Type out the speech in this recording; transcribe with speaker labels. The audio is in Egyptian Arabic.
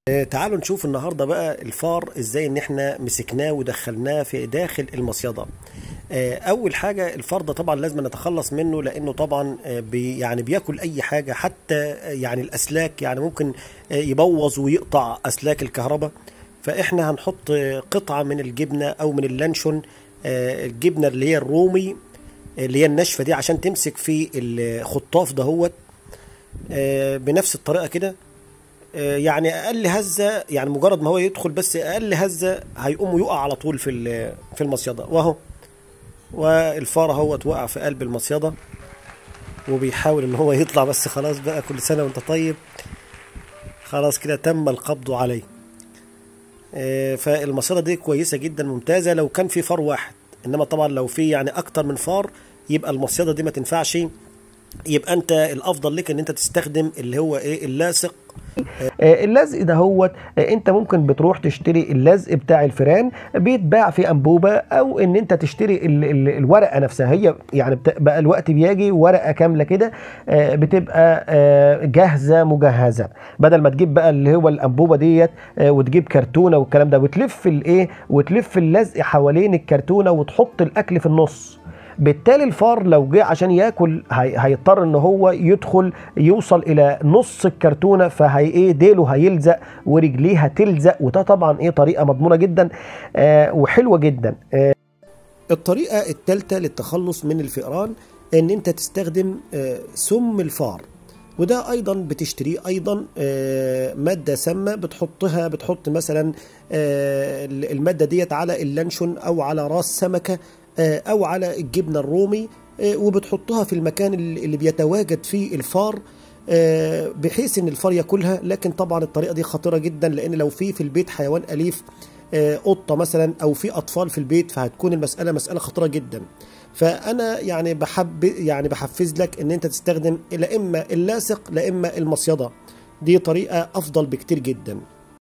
Speaker 1: آه، تعالوا نشوف النهارده بقى الفار ازاي ان احنا مسكناه ودخلناه في داخل المصيده آه، اول حاجه الفار ده طبعا لازم نتخلص منه لانه طبعا آه، بي يعني بياكل اي حاجه حتى آه، يعني الاسلاك يعني ممكن آه، يبوظ ويقطع اسلاك الكهرباء فاحنا هنحط آه، قطعه من الجبنه او من اللانشون آه، الجبنه اللي هي الرومي اللي هي الناشفه دي عشان تمسك في الخطاف دهوت آه، بنفس الطريقه كده آه، يعني اقل هزه يعني مجرد ما هو يدخل بس اقل هزه هيقوم ويقع على طول في ال- في المصيده واهو والفار اهوت وقع في قلب المصيده وبيحاول ان هو يطلع بس خلاص بقى كل سنه وانت طيب خلاص كده تم القبض عليه آه، فالمصيده دي كويسه جدا ممتازه لو كان في فار واحد انما طبعا لو في يعني اكتر من فار يبقى المصيده دي ما تنفعش يبقى انت الافضل لك ان انت تستخدم اللي هو ايه اللاصق
Speaker 2: آه، اللزق ده هو انت ممكن بتروح تشتري اللزق بتاع الفيران بيتباع في انبوبه او ان انت تشتري ال ال الورقه نفسها هي يعني بت- بقى الوقت بيجي ورقه كامله كده آه، بتبقى آه، جاهزه مجهزه بدل ما تجيب بقى اللي هو الانبوبه ديت آه، وتجيب كرتونه والكلام ده وتلف الايه وتلف اللزق حوالين الكرتونه وتحط الاكل في النص بالتالي الفار لو جه عشان ياكل هي هيضطر ان هو يدخل يوصل الى نص الكرتونه فهي ايه ديله هيلزق ورجليه هتلزق وده طبعا ايه طريقه مضمونه جدا آه وحلوه جدا آه
Speaker 1: الطريقة الثالثة للتخلص من الفئران ان انت تستخدم آه، سم الفار وده ايضا بتشتريه ايضا آه، مادة سامة بتحطها بتحط مثلا آه، المادة ديت على اللانشون او على راس سمكة آه، او على الجبنة الرومي آه، وبتحطها في المكان اللي اللي بيتواجد فيه الفار آه، بحيث ان الفار ياكلها لكن طبعا الطريقة دي خطيرة جدا لان لو في في البيت حيوان اليف آه، قطه مثلا او في اطفال في البيت فهتكون المساله مساله خطيره جدا فانا يعني بحب يعني بحفز لك ان انت تستخدم لا اما اللاصق لا اما المصيده دي طريقه افضل بكتير جدا